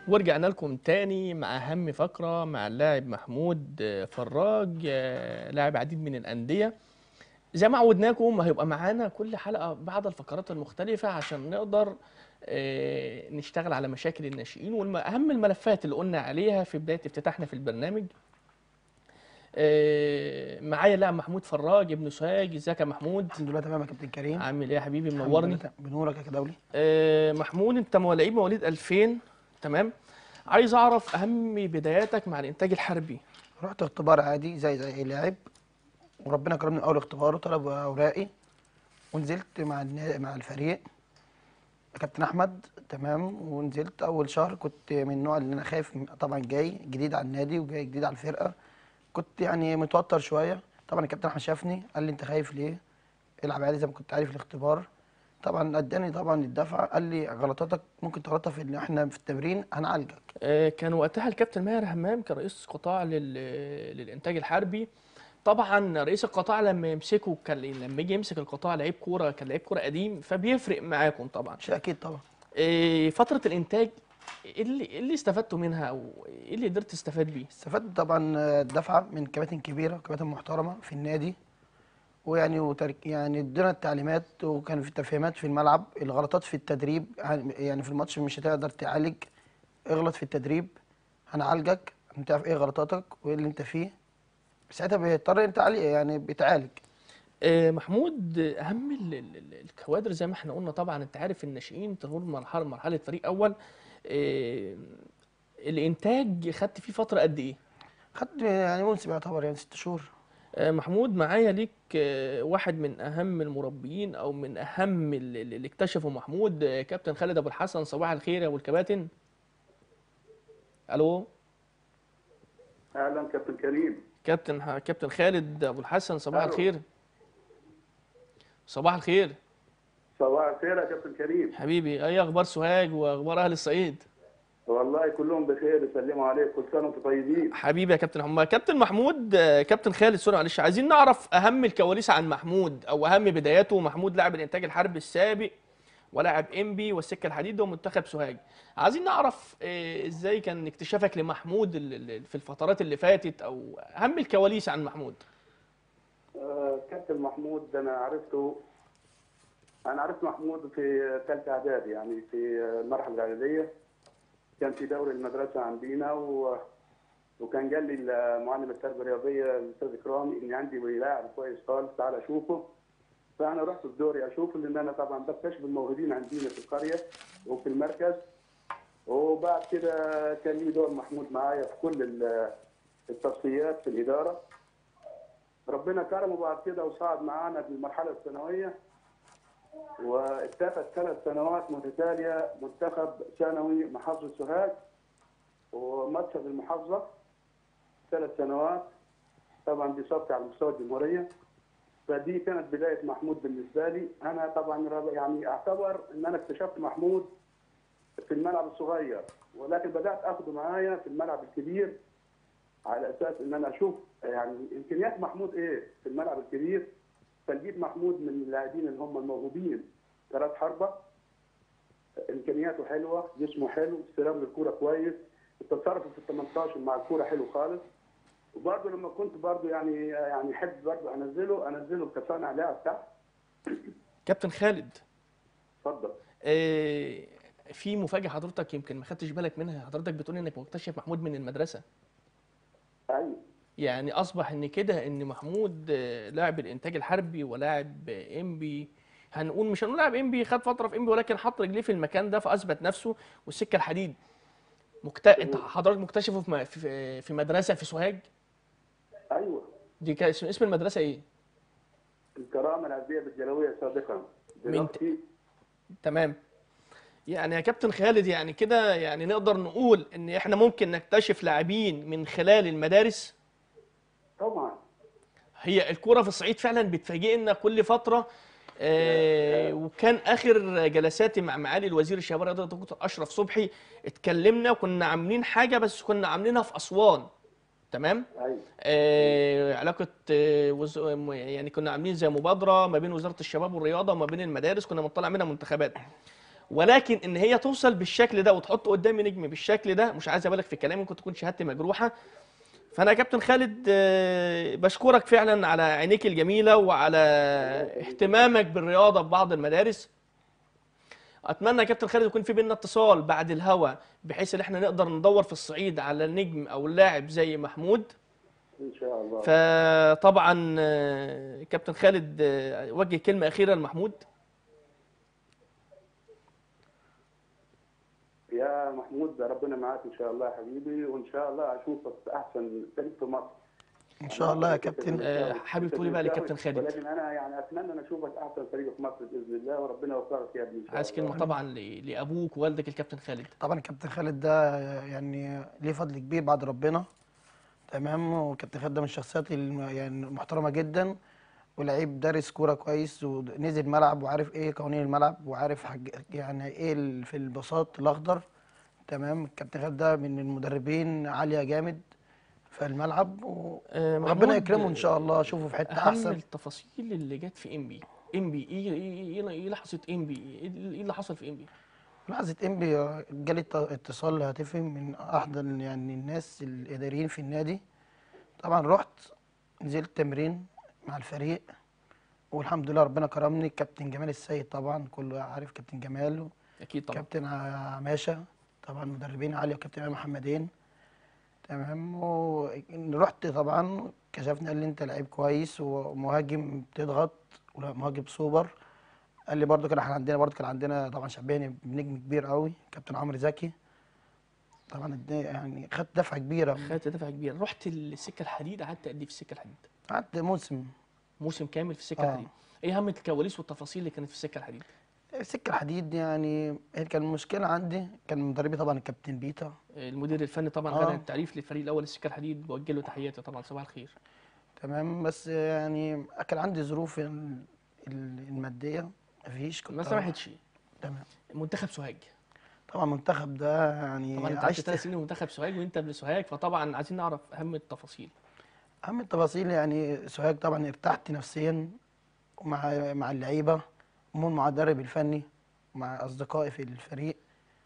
ورجعنا لكم تاني مع أهم فقرة مع اللاعب محمود آه، فراج آه، لاعب عديد من الأندية زي ما عودناكم هيبقى معانا كل حلقة بعض الفقرات المختلفة عشان نقدر آه، نشتغل على مشاكل الناشئين وأهم الملفات اللي قلنا عليها في بداية افتتاحنا في البرنامج آه، معايا اللاعب محمود فراج ابن سوهاج ازيك يا محمود الحمد لله تمام يا كابتن كريم عامل ايه يا حبيبي الحمد منورني لله تمام. بنورك يا كدولي آه، محمود انت لعيب مواليد 2000 تمام عايز اعرف اهم بداياتك مع الانتاج الحربي رحت اختبار عادي زي زي اي لاعب وربنا كرمني من اول اختبار وطلب اوراقي ونزلت مع النا- مع الفريق كابتن احمد تمام ونزلت اول شهر كنت من النوع اللي انا خايف طبعا جاي جديد على النادي وجاي جديد على الفرقه كنت يعني متوتر شويه طبعا الكابتن احمد شافني قال لي انت خايف ليه العب عادي زي ما كنت عارف الاختبار طبعا اداني طبعا الدفعه قال لي غلطاتك ممكن تغلطها في ان احنا في التمرين هنعالجك آه، كان وقتها الكابتن ماهر همام كرئيس قطاع لل... للانتاج الحربي طبعا رئيس القطاع لما يمسكه كان لما يجي يمسك القطاع لعيب كوره كان لعيب كوره قديم فبيفرق معاكم طبعا شيء اكيد طبعا آه، فتره الانتاج ايه اللي ايه اللي استفدتوا منها او ايه اللي قدرت تستفاد بيه استفدت طبعا الدفعه من كباتن كبيره وكباتن محترمه في النادي ويعني وترك يعني ادونا التعليمات وكان في تفهيمات في الملعب الغلطات في التدريب يعني في الماتش مش هتقدر تعالج اغلط في التدريب هنعالجك هنعرف ايه غلطاتك وايه اللي انت فيه ساعتها بيضطر انت عليه يعني بيتعالج آه، محمود آه، اهم ال- ال- ال- الكوادر زي ما احنا قلنا طبعا انت عارف الناشئين تمر مرحله مرحله فريق اول آه، الانتاج خدت فيه فتره قد ايه خدت يعني موسم يعتبر يعني ست شهور آه، محمود معايا ليك آه، واحد من اهم المربيين او من اهم ال- ال- اللي اكتشفوا محمود آه، كابتن خالد ابو الحسن صباح الخير يا ابو الكباتن الو اهلا كابتن كريم كابتن ح- كابتن خالد ابو الحسن صباح ألو. الخير صباح الخير صباح الخير يا كابتن كريم حبيبي ايه اخبار سوهاج واخبار اهل الصعيد والله كلهم بخير يسلموا عليك كل سنه وانتم طيبين حبيبي يا كابتن حماد كابتن محمود آه، كابتن خالد سوري معلش عايزين نعرف اهم الكواليس عن محمود او اهم بداياته محمود لاعب الانتاج الحربي السابق ولاعب انبي والسكه الحديد ومنتخب سوهاج عايزين نعرف آه، ازاي كان اكتشافك لمحمود ال- ال- في الفترات اللي فاتت او اهم الكواليس عن محمود آه كابتن محمود ده انا عرفته انا عرفت محمود في ثالثه اعدادي يعني في المرحله الاعداديه كان في دوري المدرسه عندنا و... وكان قال لي المعلم التربيه الرياضيه الاستاذ اكرامي اني عندي لاعب كويس خالص تعال اشوفه فانا رحت الدوري اشوفه لان انا طبعا بكتشف الموهوبين عندنا في القريه وفي المركز وبعد كده كان لي دور محمود معايا في كل ال- التصفيات في الاداره ربنا كرمه بعد كده وصعد معانا بالمرحله الثانويه واتخذ ثلاث سنوات متتاليه منتخب ثانوي محافظه سوهاج ومكسب المحافظه ثلاث سنوات طبعا دي صفقه على مستوى الجمهوريه فدي كانت بدايه محمود بالنسبه لي انا طبعا رب- يعني اعتبر ان انا اكتشفت محمود في الملعب الصغير ولكن بدات اخده معايا في الملعب الكبير على اساس ان انا اشوف يعني امكانيات محمود ايه في الملعب الكبير فلقيت محمود من اللاعبين اللي هم الموهوبين ثلاث حربه امكانياته حلوه جسمه حلو استلام للكوره كويس التصرف في ال 18 مع الكوره حلو خالص وبرضه لما كنت برضه يعني يعني احب برضه انزله انزله كصانع لعب تحت كابتن خالد اتفضل آه، في مفاجاه حضرتك يمكن ما خدتش بالك منها حضرتك بتقول انك مكتشف محمود من المدرسه ايوه يعني اصبح ان كده ان محمود آه، لاعب الانتاج الحربي ولاعب آه، انبي هنقول مش هنقول لاعب انبي خد فتره في انبي ولكن حط رجليه في المكان ده فاثبت نفسه والسكه الحديد مكت... انت حضرتك مكتشفه في م- في في مدرسه في سوهاج ايوه دي كان اسم اسم المدرسه ايه الكرامه العربيه بالجلويه سابقا دلوقتي تمام يعني يا كابتن خالد يعني كده يعني نقدر نقول ان احنا ممكن نكتشف لاعبين من خلال المدارس طبعا هي الكرة في الصعيد فعلا بتفاجئنا كل فترة آه وكان اخر جلساتي مع معالي الوزير الشباب والرياضه الدكتور اشرف صبحي اتكلمنا وكنا عاملين حاجه بس كنا عاملينها في اسوان تمام ايوه آه علاقه آه وز... م- يعني كنا عاملين زي مبادره ما بين وزاره الشباب والرياضه وما بين المدارس كنا بنطلع منها منتخبات ولكن ان هي توصل بالشكل ده وتحط قدامي نجم بالشكل ده مش عايز ابالغ في الكلام ممكن تكون شهادتي مجروحه فانا يا كابتن خالد آه، بشكرك فعلا على عينيك الجميله وعلى اهتمامك بالرياضه في بعض المدارس اتمنى يا كابتن خالد يكون في بينا اتصال بعد الهوا بحيث ان احنا نقدر ندور في الصعيد على نجم او لاعب زي محمود ان شاء الله فطبعا آه، كابتن خالد آه، وجه كلمه اخيره لمحمود يا محمود ربنا معاك ان شاء الله يا حبيبي وان شاء الله اشوفك في احسن فريق في مصر ان شاء الله يا كابتن آه، حابب تقولي بقى للكابتن خالد. ولكن انا يعني اتمنى ان اشوفك احسن فريق في مصر باذن الله وربنا يوفقك يا ابني إن شاء عايز الله. كلمه طبعا ل- لابوك ووالدك الكابتن خالد طبعا الكابتن خالد ده يعني ليه فضل كبير بعد ربنا تمام والكابتن خالد ده من الشخصيات الم- يعني المحترمه جدا ولعيب دارس كوره كويس ونزل ملعب وعارف ايه قوانين الملعب وعارف حاج يعني ايه ال- في البساط الاخضر تمام الكابتن خالد ده من المدربين عاليه جامد في الملعب و- آه، وربنا محمود، يكرمه ان شاء الله اشوفه في حته اهم احسن التفاصيل اللي جت في ام بي ام بي ايه ايه ايه إيه لحظه ام بي ايه اللي حصل في ام بي لحظة انبي جالي ات- اتصال هاتفي من احد ال- يعني الناس الاداريين في النادي طبعا رحت نزلت تمرين مع الفريق والحمد لله ربنا كرمني كابتن جمال السيد طبعا كله عارف كابتن جمال اكيد طبعا كابتن عماشة طبعا مدربين عالية وكابتن امام محمدين تمام ورحت طبعا كشفنا قال لي انت لعيب كويس ومهاجم بتضغط ومهاجم سوبر قال لي برضو كان احنا عندنا برضو كان عندنا طبعا شبهني بنجم كبير قوي كابتن عمرو زكي طبعا الد- يعني خدت دفعه كبيره خدت دفعه كبيره رحت السكه الحديد قعدت قد ايه في السكه الحديد قعدت موسم موسم كامل في السكه آه. الحديد ايه اهم الكواليس والتفاصيل اللي كانت في السكه الحديد السكه الحديد يعني هي كان المشكله عندي كان مدربي طبعا الكابتن بيتا المدير الفني طبعا آه. غنى التعريف للفريق الاول السكه الحديد بوجه له تحياتي طبعا صباح الخير تمام بس يعني كان عندي ظروف ال- ال- الماديه مفيش كنت ما سمحتش تمام منتخب سوهاج طبعا المنتخب ده يعني طبعا انت عشت عشت ثلاث سنين منتخب سوهاج وانت ابن سوهاج فطبعا عايزين نعرف اهم التفاصيل اهم التفاصيل يعني سوهاج طبعا ارتحت نفسيا مع مع اللعيبه ومن مع المدرب الفني مع اصدقائي في الفريق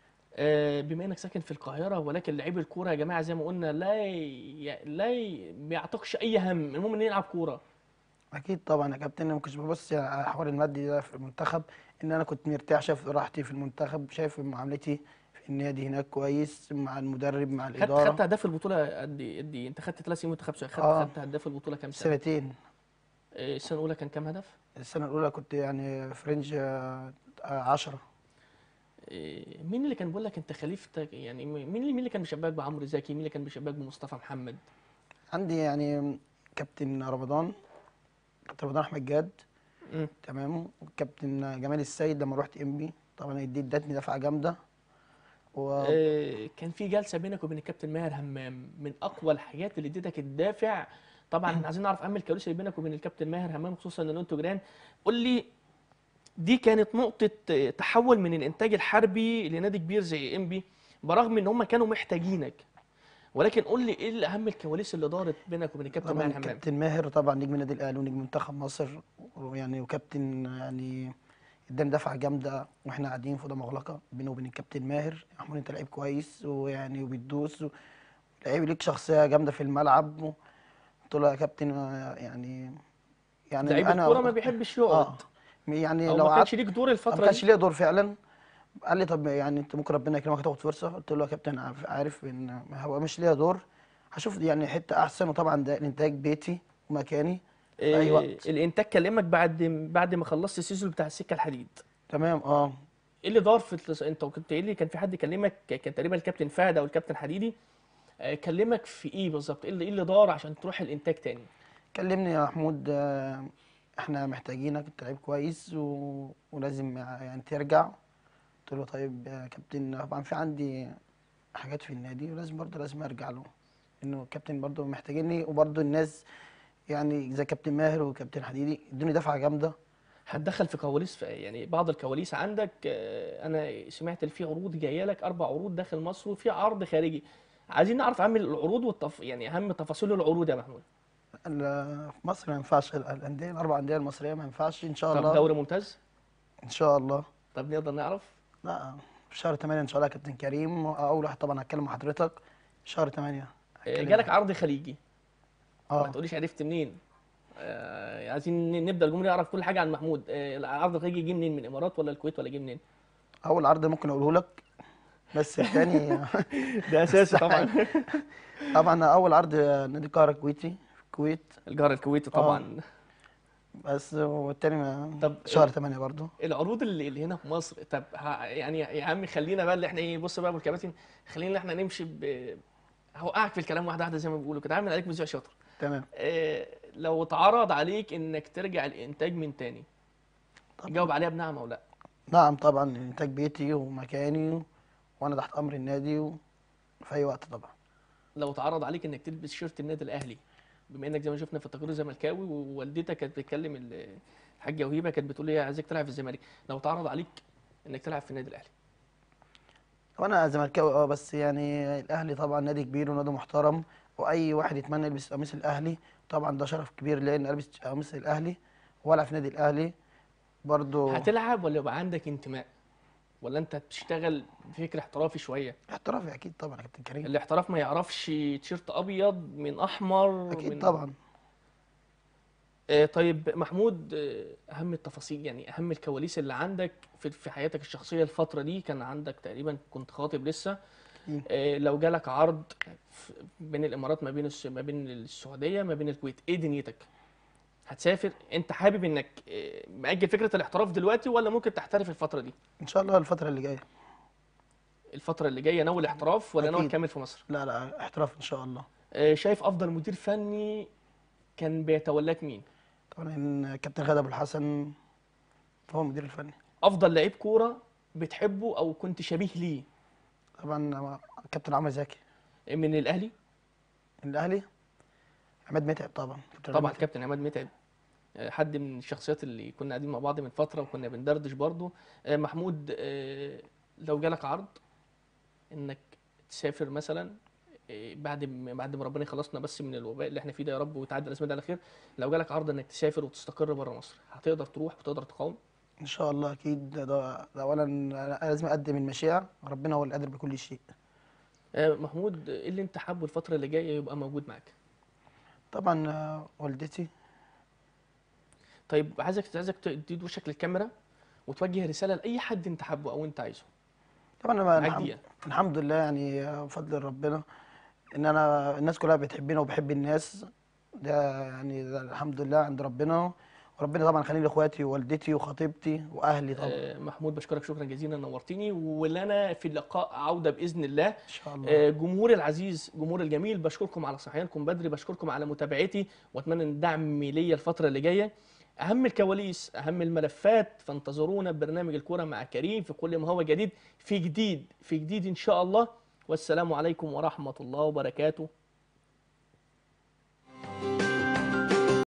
آه، بما انك ساكن في القاهره ولكن لعيب الكوره يا جماعه زي ما قلنا لا ي... لا ي... ما يعتقش اي هم المهم ان يلعب كوره اكيد طبعا يا كابتن أنا ما كنتش ببص على الحوار المادي ده في المنتخب ان انا كنت مرتاح شايف راحتي في المنتخب شايف معاملتي في النادي هناك كويس مع المدرب مع خدت الاداره خدت هداف البطوله قد ايه قد ايه انت خدت ثلاث سنين منتخب سوهاج خدت آه. خدت هداف البطوله كام سنه سنتين آه، السنه الاولى كان كام هدف السنه الاولى كنت يعني فرنج 10 آه، مين اللي كان بيقول لك انت خليفتك يعني مين اللي مين اللي كان بيشبهك بعمرو زكي مين اللي كان بيشبهك بمصطفى محمد عندي يعني كابتن رمضان كابتن رمضان احمد جاد مم. تمام وكابتن جمال السيد لما رحت ام بي طبعا دي ادتني دفعه جامده و... آه، كان في جلسه بينك وبين الكابتن ماهر همام من اقوى الحاجات اللي اديتك الدافع طبعا عايزين نعرف اهم الكواليس اللي بينك وبين الكابتن ماهر همام خصوصا ان انتوا جيران قول لي دي كانت نقطه آه، تحول من الانتاج الحربي لنادي كبير زي انبي برغم ان هم كانوا محتاجينك ولكن قول لي ايه اهم الكواليس اللي دارت بينك وبين الكابتن طبعا ماهر همام كابتن ماهر طبعا نجم النادي الاهلي ونجم منتخب مصر ويعني وكابتن يعني اداني دفعه جامده واحنا قاعدين في اوضه مغلقه بينه وبين الكابتن ماهر يا محمود انت لعيب كويس ويعني وبتدوس و- لعيب ليك شخصيه جامده في الملعب قلت له يا كابتن آه، يعني يعني لعيب انا الكوره ما بيحبش يقعد اه يعني او لو ما قعدت كانش ليك دور ما الفتره كانش دي ليا دور فعلا قال لي طب يعني انت ممكن ربنا يكرمك تاخد فرصه قلت له يا كابتن عارف- عارف ان هو مش ليا دور هشوف يعني حته احسن وطبعا ده الانتاج بيتي ومكاني في اي آه، وقت الانتاج كلمك بعد بعد ما خلصت السيزون بتاع السكه الحديد تمام اه ايه اللي دار في التص... انت كنت قايل لي كان في حد كلمك كان تقريبا الكابتن فهد او الكابتن حديدي آه، كلمك في ايه بالظبط ايه اللي ايه اللي دار عشان تروح الانتاج تاني كلمني يا محمود آه، احنا محتاجينك انت لعيب كويس و... ولازم يعني ترجع قلت له طيب يا كابتن طبعا في عندي حاجات في النادي ولازم برضه لازم ارجع له انه الكابتن برضه محتاجيني وبرضه الناس يعني زي كابتن ماهر وكابتن حديدي ادوني دفعه جامده هتدخل في كواليس في يعني بعض الكواليس عندك آه، انا سمعت ان في عروض جايه لك اربع عروض داخل مصر وفي عرض خارجي عايزين نعرف اهم العروض والتف... يعني اهم تفاصيل العروض يا محمود ال- في مصر ما ينفعش ال- الانديه الاربع انديه المصريه ما ينفعش ان شاء طب الله دوري ممتاز ان شاء الله طب نقدر نعرف لا في شهر 8 ان شاء الله يا كابتن كريم اول واحد طبعا هتكلم مع حضرتك شهر 8 آه، هتكلم جالك معاك. عرض خليجي ما اه تقوليش عرفت منين آه، عايزين ن- نبدا الجمهور يعرف كل حاجه عن محمود آه، العرض الخليجي جه منين من الامارات ولا الكويت ولا جه منين اول عرض ممكن اقوله لك بس الثاني ده اساسي طبعا طبعا اول عرض نادي القاهره الكويتي في الكويت الجار الكويتي طبعا بس والتاني ما طب شهر 8 برضو العروض اللي, اللي هنا في مصر طب ها- يعني يا عم خلينا بقى اللي احنا ايه بص بقى يا ابو الكباتن خلينا احنا نمشي ب هوقعك في الكلام واحده واحده زي ما بيقولوا كده عامل عليك مذيع شاطر تمام اه لو اتعرض عليك انك ترجع الانتاج من تاني طبعا. جاوب عليها بنعم او لا نعم طبعا انتاج بيتي ومكاني وانا تحت امر النادي وفي اي وقت طبعا لو اتعرض عليك انك تلبس شيرت النادي الاهلي بما انك زي ما شفنا في التقرير زملكاوي ووالدتك كانت بتتكلم ال- الحاجه وهيبه كانت بتقول لي عايزك تلعب في الزمالك لو اتعرض عليك انك تلعب في النادي الاهلي وانا زملكاوي اه بس يعني الاهلي طبعا نادي كبير ونادي محترم واي واحد يتمنى يلبس قميص الاهلي طبعا ده شرف كبير ليا اني البس قميص الاهلي والعب في نادي الاهلي برضو هتلعب ولا يبقى عندك انتماء ولا انت بتشتغل بفكر احترافي شويه احترافي اكيد طبعا يا كابتن كريم الاحتراف ما يعرفش تيشيرت ابيض من احمر اكيد من... طبعا آه طيب محمود آه اهم التفاصيل يعني اهم الكواليس اللي عندك في في حياتك الشخصيه الفتره دي كان عندك تقريبا كنت خاطب لسه مم. آه لو جالك عرض في- بين الامارات ما بين الس- ما بين السعوديه ما بين الكويت ايه دنيتك هتسافر انت حابب انك آه، مأجل فكره الاحتراف دلوقتي ولا ممكن تحترف الفتره دي ان شاء الله الفتره اللي جايه الفتره اللي جايه ناوي الاحتراف ولا ناوي أكيد. تكمل في مصر لا لا احتراف ان شاء الله آه، شايف افضل مدير فني كان بيتولاك مين طبعا كابتن غادة ابو الحسن هو المدير الفني افضل لعيب كوره بتحبه او كنت شبيه ليه طبعا كابتن عمرو زكي من الاهلي من الاهلي عماد متعب طبعا كابتن عماد طبعا متعب. كابتن عماد متعب آه، حد من الشخصيات اللي كنا قاعدين مع بعض من فتره وكنا بندردش برضه آه، محمود آه، لو جالك عرض انك تسافر مثلا آه، بعد ما بعد ما ربنا يخلصنا بس من الوباء اللي احنا فيه ده يا رب وتعدي الازمه دي على خير لو جالك عرض انك تسافر وتستقر بره مصر هتقدر تروح وتقدر تقاوم ان شاء الله اكيد ده, ده اولا أنا لازم اقدم المشيئه ربنا هو القادر بكل شيء آه، محمود ايه اللي انت حابه الفتره اللي جايه يبقى موجود معاك طبعا آه، والدتي طيب عايزك عايزك تدي وشك للكاميرا وتوجه رساله لاي حد انت حابه او انت عايزه طبعا انا معاك الحمد, دقيقة. الحمد لله يعني آه، بفضل ربنا ان انا الناس كلها بتحبني وبحب الناس ده يعني ده الحمد لله عند ربنا وربنا طبعا خليني لاخواتي ووالدتي وخطيبتي واهلي طبعا آه، محمود بشكرك شكرا جزيلا نورتني ولنا في اللقاء عوده باذن الله ان شاء الله آه، جمهور العزيز جمهور الجميل بشكركم على صحيانكم بدري بشكركم على متابعتي واتمنى ان الدعم ليا الفتره اللي جايه اهم الكواليس اهم الملفات فانتظرونا ببرنامج الكوره مع كريم في كل ما هو جديد في جديد في جديد ان شاء الله والسلام عليكم ورحمه الله وبركاته